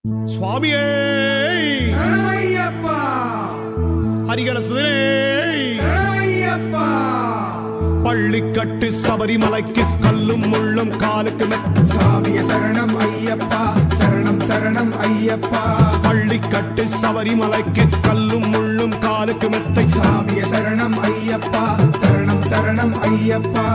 சுவாமியே சரணமையப்பா ஹரிகர சுதரே சரணமையப்பா பள்ளிக்கட்டு சபரிமலைக்கு கல்லும் முள்ளும் காலுக்கு மெத்த சுவாமிய சரணம் ஐயப்பா சரணம் சரணம் ஐயப்பா பள்ளிக்கட்டு சபரிமலைக்கு கல்லும் முள்ளும் காலுக்கு மெத்தை சுவாமிய சரணம் ஐயப்பா சரணம் சரணம் ஐயப்பா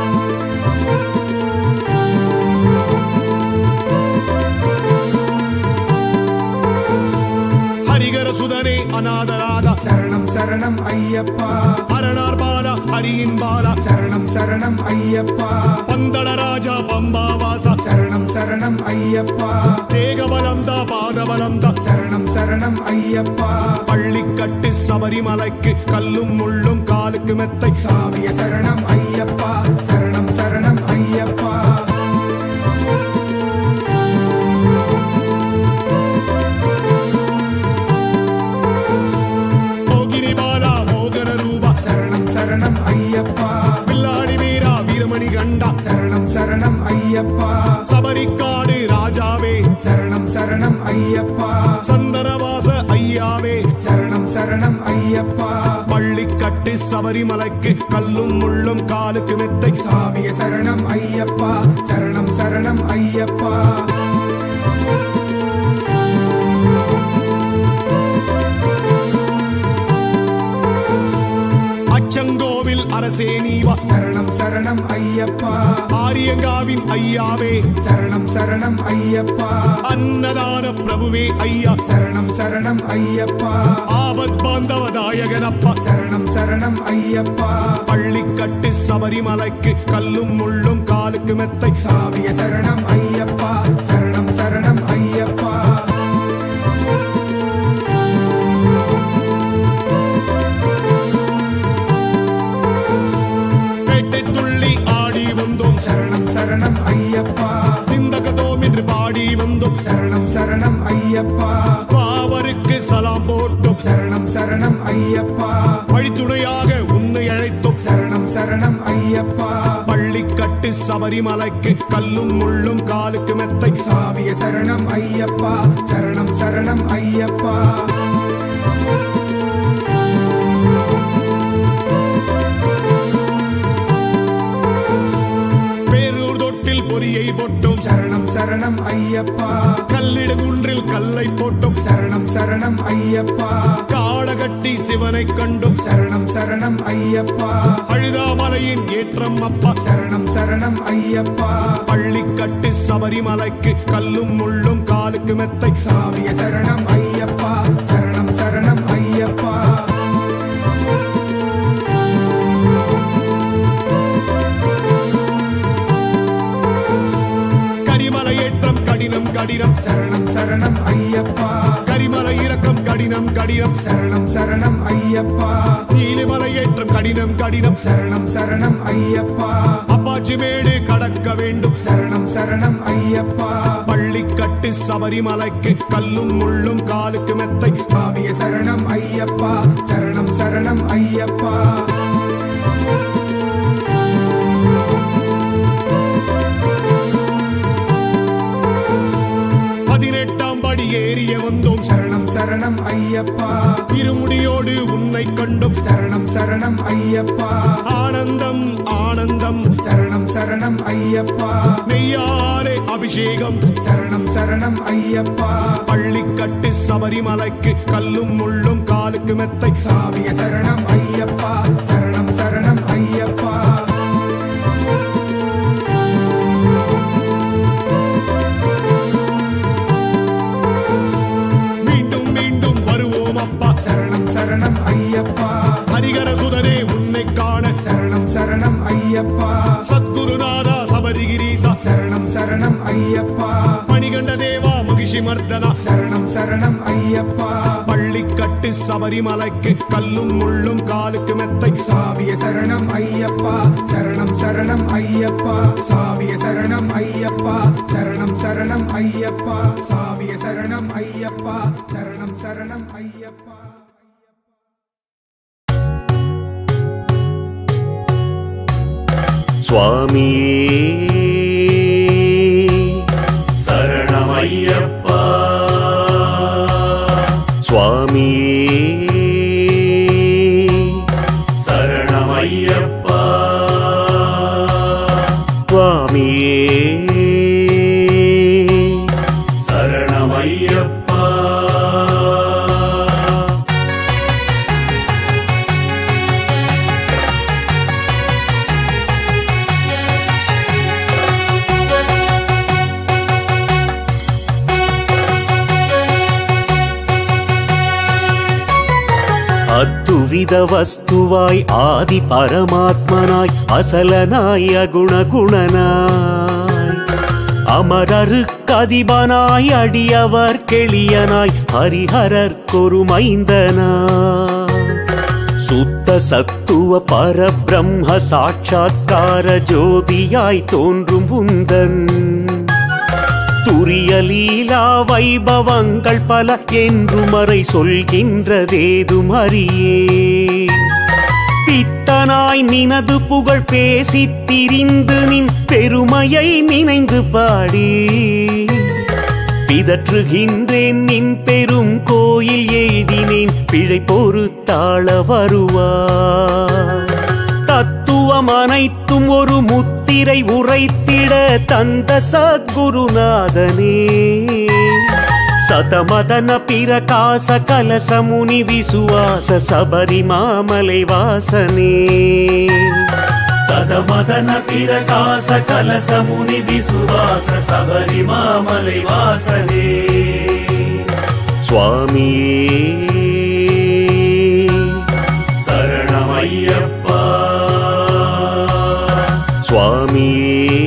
ஹரிகர சுதனே அநாதராதா சரணம் சரணம் ஐயப்பா அரணார் பாலா ஹரியின் பாலா சரணம் சரணம் ஐயப்பா பந்தள ராஜா பம்பாவாசா சரணம் சரணம் ஐயப்பா தேகபலம் தா பாதபலம் தா சரணம் சரணம் ஐயப்பா பள்ளிக்கட்டு சபரிமலைக்கு கல்லும் முள்ளும் காலுக்கு மெத்தை சுவாமிய சரணம் ஐயப்பா சரணம் சரணம் ஐயப்பா மோகினி பாலா மோகன ரூபா சரணம் சரணம் ஐயப்பா பில்லாடி வீரா வீரமணி கண்டா சரணம் சரணம் ஐயப்பா சபரிக்காடு ராஜாவே சரணம் சரணம் ஐயப்பா சந்தனவாச ஐயாவே சரணம் சரணம் ஐயப்பா பள்ளிக்கட்டு சபரிமலைக்கு கல்லும் முள்ளும் காலுக்கு மெத்தை சுவாமிய சரணம் ஐயப்பா சரணம் சரணம் ஐயப்பா அச்சங்கோவில் அரசே நீவா சரணம் சரணம் ஐயப்பா ஆரியங்காவின் ஐயாவே சரணம் சரணம் ஐயப்பா அன்னதான பிரபுவே ஐயா சரணம் சரணம் ஐயப்பா ஆபத் பாந்தவதாயகனப்பா சரணம் சரணம் ஐயப்பா பள்ளிக்கட்டு சபரிமலைக்கு கல்லும் முள்ளும் காலுக்கு மெத்தை சுவாமிய சரணம் ஐயப்பா சரணம் சரணம் ஐயப்பா பேட்டை துள்ளி ஆடி வந்தோம் சரணம் சரணம் ஐயப்பா சிந்தகதோம் என்று பாடி வந்தோம் சரணம் சரணம் ஐயப்பா பாவருக்கு சலாம் போட்டோம் சரணம் சரணம் ஐயப்பா வழித்துணையாக உன்னை அழைத்தோம் சரணம் சரணம் ஐயப்பா பள்ளிக்கட்டு சபரிமலைக்கு கல்லும் முள்ளும் காலுக்கு மெத்தை சுவாமிய சரணம் ஐயப்பா சரணம் சரணம் ஐயப்பா பேரூர் தொட்டில் பொறியை போட்டோம் சரணம் சரணம் ஐயப்பா கல்லிட குன்றில் கல்லை போட்டோம் சரணம் சரணம் ஐயப்பா காடகட்டி சிவனை கண்டோம் சரணம் சரணம் ஐயப்பா அழுதாமலையின் ஏற்றம் அப்பா சரணம் சரணம் ஐயப்பா பள்ளிக்கட்டு சபரிமலைக்கு கல்லும் முள்ளும் காலுக்கு மெத்தை சுவாமிய சரணம் ஐயப்பா சரணம் சரணம் ஐயப்பா கரிமலை ஏற்றம் கடினம் கடினம் சரணம் சரணம் ஐயப்பா கரிமலை இறக்கம் கடினம் கடினம் சரணம் சரணம் ஐயப்பா நீலிமலை ஏற்றம் கடினம் கடினம் சரணம் சரணம் ஐயப்பா அப்பாச்சி மேடு கடக்க வேண்டும் சரணம் சரணம் ஐயப்பா பள்ளிக்கட்டு சபரிமலைக்கு கல்லும் முள்ளும் காலுக்கு மெத்தை சுவாமிய சரணம் ஐயப்பா சரணம் சரணம் ஐயப்பா பதினெட்டாம் படி ஏறிய வந்தோம் சரணம் சரணம் ஐயப்பா இருமுடியோடு உன்னை கண்டும் சரணம் சரணம் ஐயப்பா ஆனந்தம் ஆனந்தம் சரணம் சரணம் ஐயப்பா நெய்யாலே அபிஷேகம் சரணம் சரணம் ஐயப்பா பள்ளிக்கட்டு சபரிமலைக்கு கல்லும் முள்ளும் காலுக்கு மெத்தை சுவாமிய சரணம் ஐயப்பா சரணம் சரணம் ஐயப்பா மீண்டும் மீண்டும் வருவோம் அப்பா சரணம் சரணம் ஐயப்பா ஹரிகர சுதனே உன்னை காண சரணம் சரணம் ஐயப்பா சத்குருநாதா சபரிகிரீசா சரணம் சரணம் ஐயப்பா மணிகண்ட தேவா மகிஷி மர்தனா சரணம் சரணம் ஐயப்பா பள்ளிக்கட்டு சபரிமலைக்கு கல்லும் முள்ளும் காலுக்கு மெத்தை சுவாமிய சரணம் ஐயப்பா சரணம் சரணம் ஐயப்பா சுவாமிய சரணம் ஐயப்பா சரணம் சரணம் ஐயப்பா சுவாமிய சரணம் ஐயப்பா சரணம் சரணம் ஐயப்பா சுவாமியே சரணமையப்பா சுவாமியே சரணமையப்பா சுவாமியே சரணமையப்பா அத்துவித வஸ்துவாய் ஆதி பரமாத்மனாய் அசலனாய் அகுணகுணனாய் அமரருக்கதிபனாய் அடியவர் கெளியனாய் ஹரிஹரர் கொருமைந்தனாய் சுத்த சத்துவ பரபிரம்ம சாட்சாத்கார ஜோதியாய் தோன்றும் உந்தன் துரிய லீலா வைபவங்கள் பல என்று மறை சொல்கின்றதேதும் அறியே பித்தனாய் நினது புகழ் பேசித் திரிந்து நின் பெருமையை நினைந்து பாடி பிதற்றுகின்றேன் நின் பெரும் கோயில் எழுதினேன் பிழை பொறுத்தாள வருவார் தத்துவம் அனைத்தும் ஒரு முத்திரை உரைத்திட தந்த சத்குருநாதனே சதமதன பிரகாச கலசமுனி விசுவாச சபரிமாமலை வாசனே சதமதன பிரகாச கலசமுனி விசுவாச சபரிமாமலை வாசனே சுவாமியே சரணமையப்பா சுவாமியே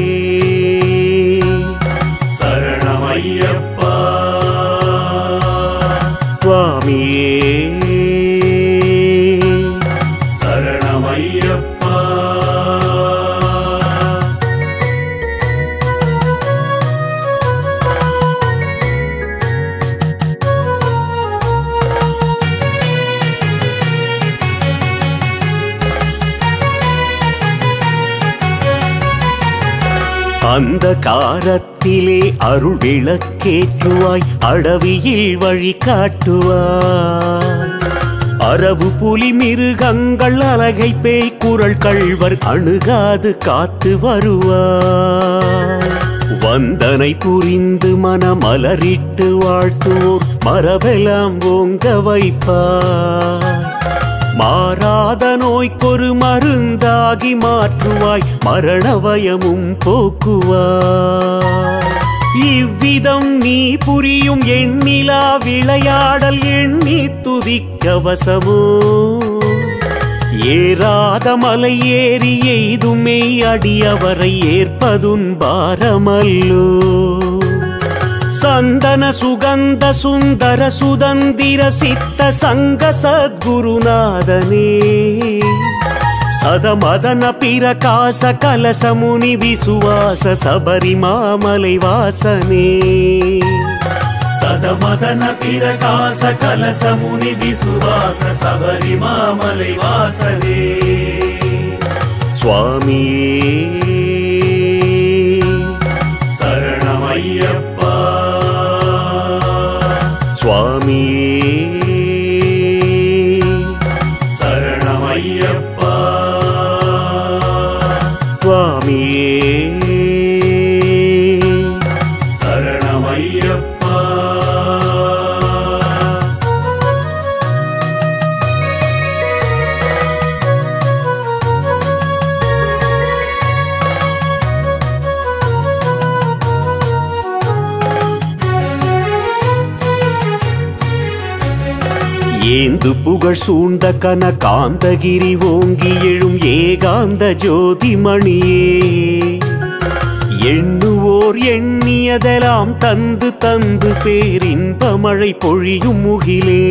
சரணமையப்பா சுவாமியே சரணமையப்பா அந்த காலத்திலே அருள் விளக்கேற்றுவாய் அடவியில் வழி காட்டுவாய் அரவு புலி மிருகங்கள் அலகை பேய் குரல் கள்வர் அணுகாது காத்து வருவாய் வந்தனை புரிந்து மனமலரிட்டு வாழ்த்துவோர் மரபெல்லாம் ஓங்க வைப்பாய் மாறாத நோய்க்கொரு மருந்தாகி மாற்றுவாய் மரண பயமும் போக்குவாய் இவ்விதம் நீ புரியும் எண்ணிலா விளையாடல் எண்ணி துதிக்க வசமோ ஏறாத மலை ஏறி எய்துமே அடியவரை ஏற்பதுன் பாரமல்லோ சந்தன சுகந்த சுந்தர சுதந்திர சித்த சங்க சத்குருநாதனே சதமதன பிரகாச கலசமுனி விசுவாச சபரிமாமலை வாசனே சதமதன பிரகாச கலசமுனி விசுவாச சபரிமாமலை வாசனே சுவாமியே சரணமையப்பா சுவாமியே சரணமையப்பா சுவாமியே சரணமையப்பா ஏந்து புகழ் சூழ்ந்த கன காந்தகிரி ஓங்கி எழும் ஏகாந்த ஜோதிமணியே எண்ணுவோர் எண்ணியதெல்லாம் தந்து தந்து பேரின்ப மழை பொழியும் முகிலே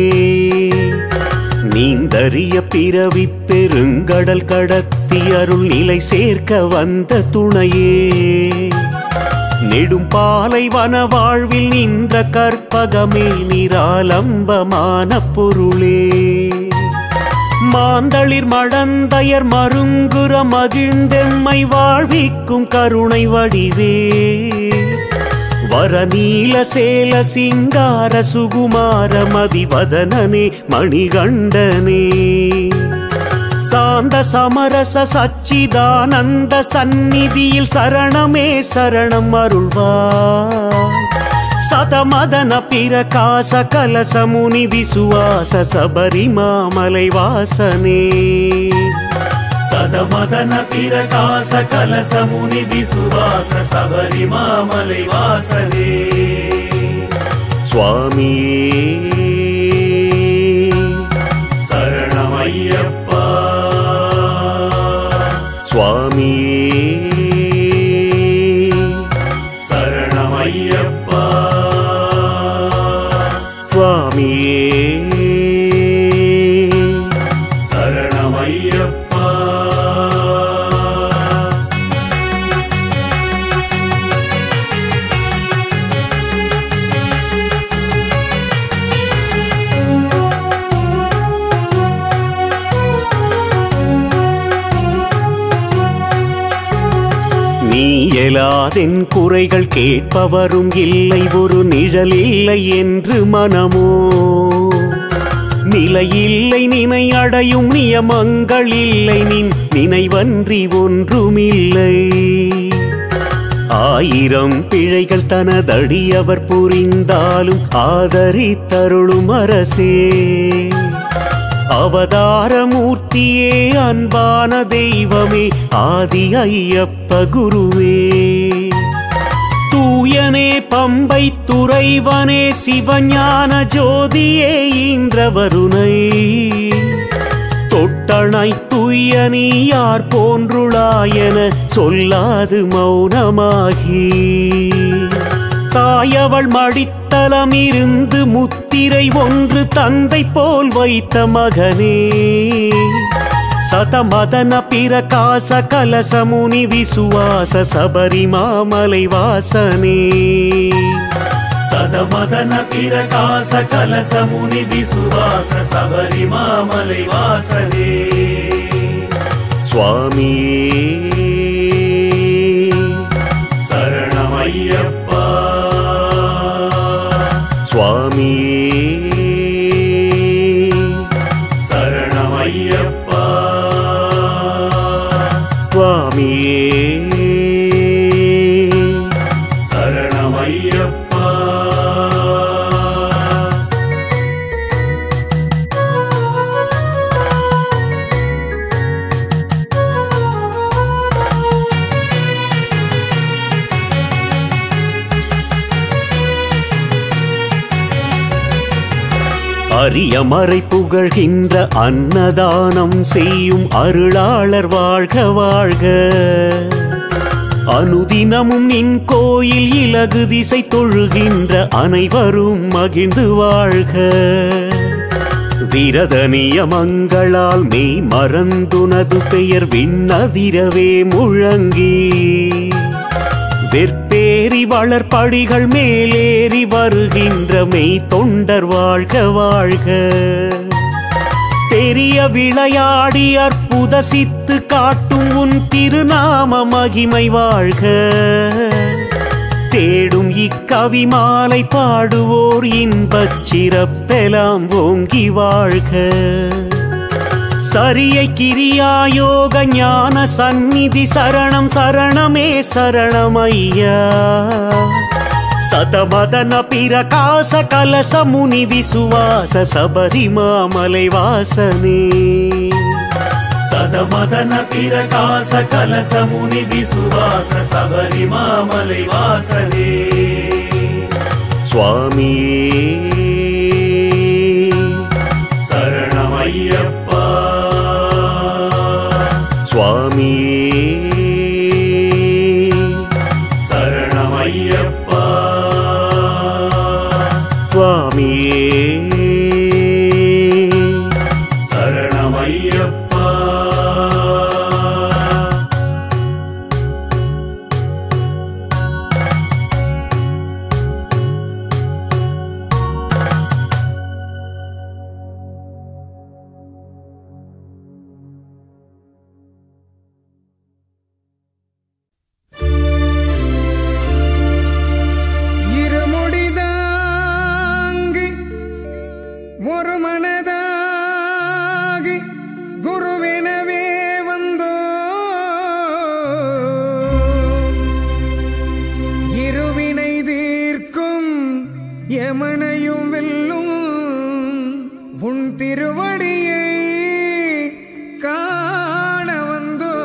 நீந்தறிய பிறவி பெருங்கடல் கடத்தி அருள் நிலை சேர்க்க வந்த துணையே நெடும் பாலைவன வாழ்வில் நின்ற கற்பகமே நிராலம்பமான பொருளே மாந்தளிர் மடந்தயர் மருங்குற மகிழ்ந்தெம்மை வாழ்விக்கும் கருணை வடிவே ವರನೀಲ ಸೇಲ ಸಿಂಗಾರ ಸುಗುಮಾರ ಮದಿವದನನೆ ಮಣಿಗಂಡನೇ சாந்த சமரச சச்சிதானந்த சந்நிதியில் சரணமே சரணம் அருள்வாய் சதமதன பிரகாச கலச முனி விசுவாச சபரிமாமலை வாசனே சதமதன பிரகாச கலச முனி விசுவாச சபரிமாமலை வாசனே சுவாமியே சரணமையப்பா சுவாமியே சரணமையப்பா சுவாமியே சரணமையப்பா நீ எலாதென் குறைகள் கேட்பவரும் இல்லை ஒரு நிழல் இல்லை என்று மனமோ நிலையில்லை நினை அடையும் நியமங்கள் இல்லை நின் நினைவன்றி ஒன்றுமில்லை ஆயிரம் பிழைகள் தனதடியவர் புரிந்தாலும் ஆதரித்தருளும் அரசே அவதாரமூர்த்தியே அன்பான தெய்வமே ஆதி ஐயப்ப குருவே தூயனே பம்பை துறைவனே சிவஞான ஜோதியே இந்திரவருணை தொட்டணை துய்ய நீ யார் போன்றுளாயென சொல்லாது மௌனமாகி தாயவள் மடித்தலம் இருந்து முத்திரை ஒன்று தந்தை போல் வைத்த மகனே சதமதன பிரகாச கலச முனி விசுவாச சபரிமாமலை வாசனே சதமதன பிரகாச கலச முனி விசுவாச சபரிமாமலை வாசனே சுவாமியே சரணமையப்பா சுவாமியே சரணமையப்பா சுவாமியே சரணமையப்பா அரிய மறை புகழ்கின்ற அன்னதானம் செய்யும் அருளாளர் வாழ்க வாழ்க அனுதினமும் நின் கோயில் இலகு திசை தொழுகின்ற அனைவரும் மகிழ்ந்து வாழ்க விரத நியமங்களால் மெய் மறந்துனது பெயர் விண்ணதிரவே முழங்கி வெற்பேரி வளர்படிகள் மேலேறி வருகின்ற மெய் தொண்டர் வாழ்க வாழ்க பெரிய விளையாடி அற்புத சித்து காட்டும் உன் திருநாம மகிமை வாழ்க தேடும் இக்கவி மாலை பாடுவோர் இன்பச் சிறப்பெலாம் ஓங்கி வாழ்க சரியை கிரியாயோக ஞான சந்நிதி சரணம் சரணமே சரணமையா சதமதன பிரகாச கலச முனி விசுவாச சபரிமாமலை வாசனே சதமதன பிரகாச கலச முனி விசுவாச சபரிமாமலை வாசனே சுவாமியே சரணமையப்பா சுவாமியே சரணமையப்பா சுவாமியே சரணமையப்பா யமனையும் வெல்லும் உன் திருவடியை காண வந்தோ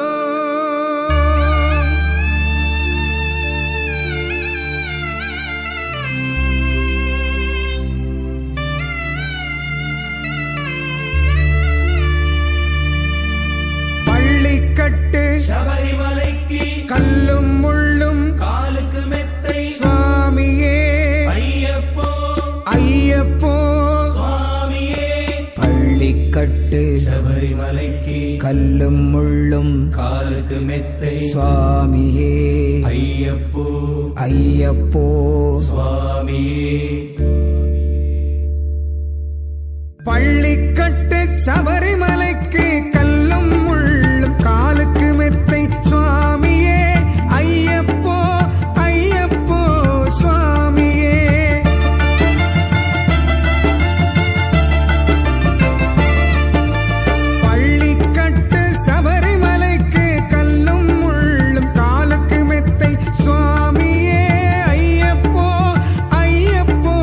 பள்ளிக்கட்டு சபரிமலைக்கு கல்லும் முள்ளும் காலுக்கு மெத்தை சுவாமியே ஐயப்போ ஐயப்போ சுவாமியே பள்ளிக்கட்டு சபரிமலைக்கு கல்லும் முள்ளும் காலுக்கு மெத்தை சுவாமியே ஐயப்போ ஐயப்போ சுவாமியே பள்ளிக்கட்டு சபரிமலைக்கு கல்லும் முள்ளும் காலுக்கு மெத்தை சுவாமியே ஐயப்போ ஐயப்போ சுவாமியே பள்ளிக்கட்டு சபரிமலைக்கு கல்லும் முள்ளும் காலுக்கு மெத்தை சுவாமியே ஐயப்போ ஐயப்போ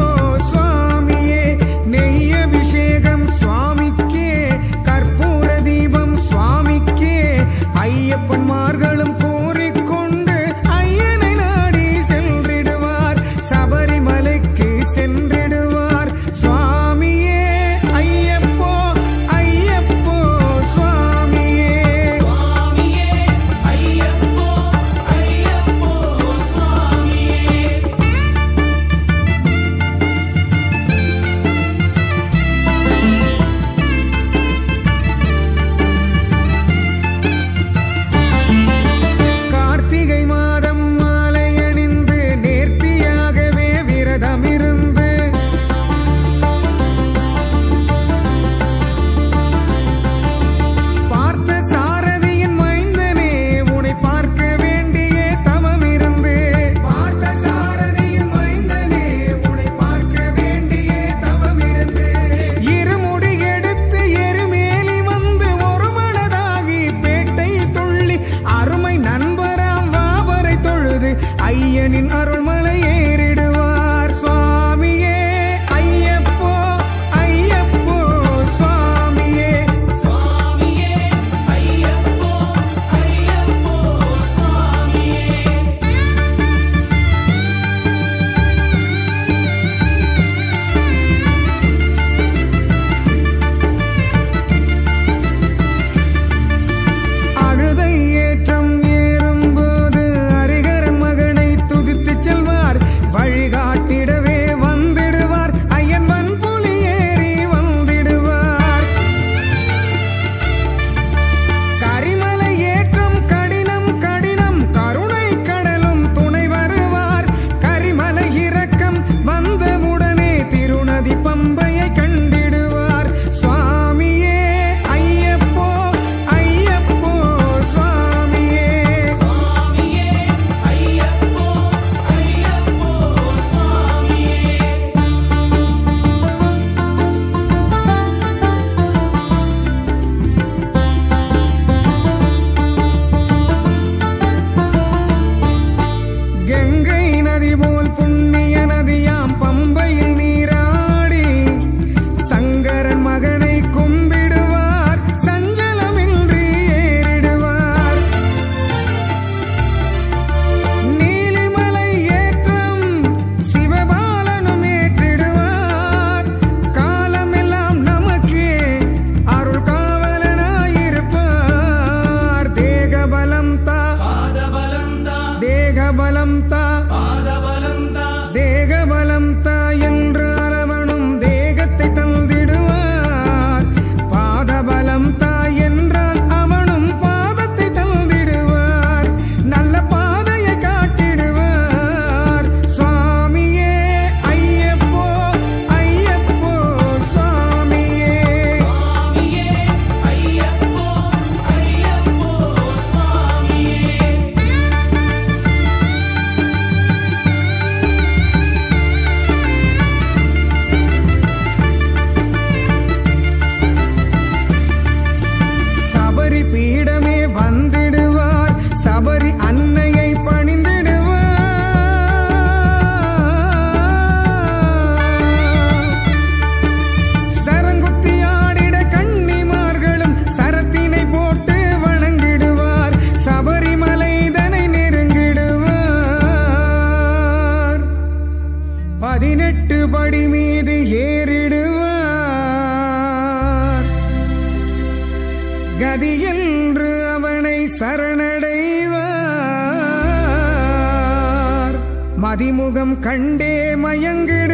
பதினெட்டு படி மீது ஏறிடுவார் கதியென்று அவனை சரணடைவார் மதிமுகம் கண்டே மயங்கிடுவார்